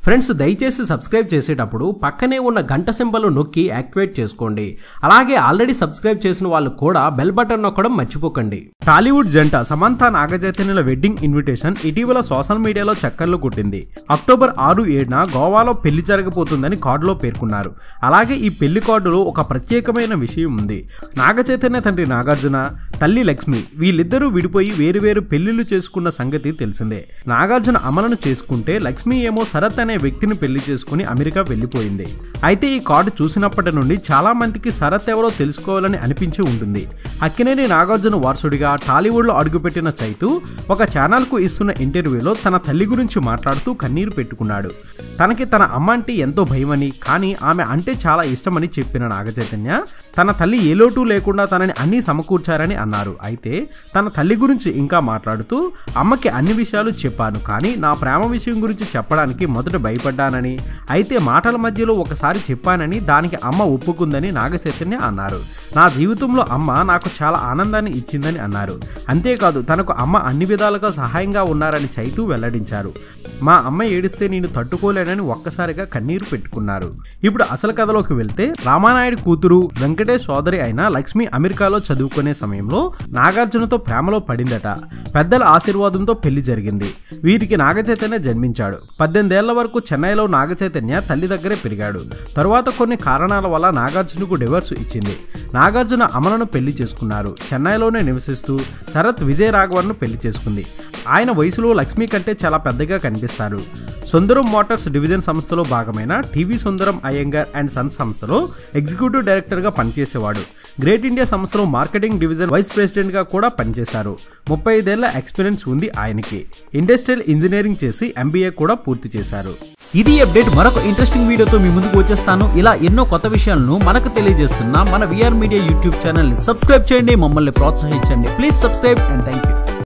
friends దయచేసి subscribe చేసేటప్పుడు పక్కనే ఉన్న గంట సింబల్ నొక్కి యాక్టివేట్ చేసుకోండి అలాగే ఆల్రెడీ సబ్స్క్రైబ్ చేసిన వాళ్ళు కూడా బెల్ బటన్ నొక్కడం మర్చిపోకండి టాలీవుడ్ జంట సమంత నాగచైతన్యుల వెడ్డింగ్ ఇన్విటేషన్ ఇటీవల సోషల్ మీడియాలో చక్కర్లు కొట్టింది అక్టోబర్ ఆరు ఏడున గోవాలో పెళ్లి జరగబోతుందని కార్డులో పేర్కొన్నారు అలాగే ఈ పెళ్లి కార్డులో ఒక ప్రత్యేకమైన విషయం ఉంది నాగచైతన్య తండ్రి నాగార్జున తల్లి లక్ష్మి వీళ్ళిద్దరూ విడిపోయి వేరువేరు పెళ్లిళ్లు చేసుకున్న సంగతి తెలిసిందే నాగార్జున అమలను చేసుకుంటే లక్ష్మి ఏమో శరత్ అనే వ్యక్తిని పెళ్లి చేసుకుని అమెరికా వెళ్ళిపోయింది అయితే ఈ కార్డు చూసినప్పటి నుండి చాలా మందికి శరత్ ఎవరో తెలుసుకోవాలని అనిపించి ఉంటుంది అక్కినేని నాగార్జున వారసుడిగా టాలీవుడ్లో అడుగుపెట్టిన చైతు ఒక ఛానల్కు ఇస్తున్న ఇంటర్వ్యూలో తన తల్లి గురించి మాట్లాడుతూ కన్నీరు పెట్టుకున్నాడు తనకి తన అమ్మ అంటే ఎంతో భయమని కానీ ఆమె అంటే చాలా ఇష్టమని చెప్పిన నాగచైతన్య తన తల్లి ఏ లోటు లేకుండా తనని అన్నీ సమకూర్చారని అన్నారు అయితే తన తల్లి గురించి ఇంకా మాట్లాడుతూ అమ్మకి అన్ని విషయాలు చెప్పాను కానీ నా ప్రేమ విషయం గురించి చెప్పడానికి మొదట భయపడ్డానని అయితే మాటల మధ్యలో ఒకసారి చెప్పానని దానికి అమ్మ ఒప్పుకుందని నాగచైతన్య అన్నారు నా జీవితంలో అమ్మ నాకు చాలా ఆనందాన్ని ఇచ్చిందని అన్నారు అంతేకాదు తనకు అమ్మ అన్ని విధాలుగా సహాయంగా ఉన్నారని చైతూ వెల్లడించారు మా అమ్మ ఏడిస్తే నేను తట్టుకోలేనని ఒక్కసారిగా కన్నీరు పెట్టుకున్నారు ఇప్పుడు అసలు కథలోకి వెళ్తే రామానాయుడు కూతురు వెంకటేష్ సోదరి అయిన లక్ష్మి అమెరికాలో చదువుకునే సమయంలో నాగార్జునతో ప్రేమలో పడిందట పెద్దల ఆశీర్వాదంతో పెళ్లి జరిగింది వీరికి నాగచైతన్య జన్మించాడు పద్దెనిమిదేళ్ల వరకు చెన్నైలో నాగచైతన్య తల్లి దగ్గరే పెరిగాడు తరువాత కొన్ని కారణాల వల్ల నాగార్జునకు డివర్స్ ఇచ్చింది నాగార్జున అమలను పెళ్లి చేసుకున్నారు చెన్నైలోనే నివసిస్తూ శరత్ విజయ రాఘవన్ను పెళ్లి చేసుకుంది ఆయన వయసులో లక్ష్మి కంటే చాలా పెద్దగా కనిపిస్తారు సుందరం మోటార్స్ డివిజన్ సంస్థలో భాగమైన TV Sundaram Iyengar and sons సంస్థలో ఎగ్జిక్యూటివ్ డైరెక్టర్గా పనిచేసేవాడు గ్రేట్ ఇండియా సంస్థలో మార్కెటింగ్ డివిజన్ వైస్ ప్రెసిడెంట్గా కూడా పనిచేశారు ముప్పై ఐదేళ్ల ఎక్స్పీరియన్స్ ఉంది ఆయనకి ఇండస్ట్రియల్ ఇంజనీరింగ్ చేసి ఎంబీఏ కూడా పూర్తి చేశారు ఇది అప్డేట్ మరొక ఇంట్రెస్టింగ్ వీడియోతో మీ ముందుకు వచ్చేస్తాను ఇలా ఎన్నో కొత్త విషయాలను మనకు తెలియజేస్తున్న మన విఆర్ మీడియా యూట్యూబ్ ఛానల్ ని సబ్స్క్రైబ్ చేయండి మమ్మల్ని ప్రోత్సహించండి please subscribe and thank you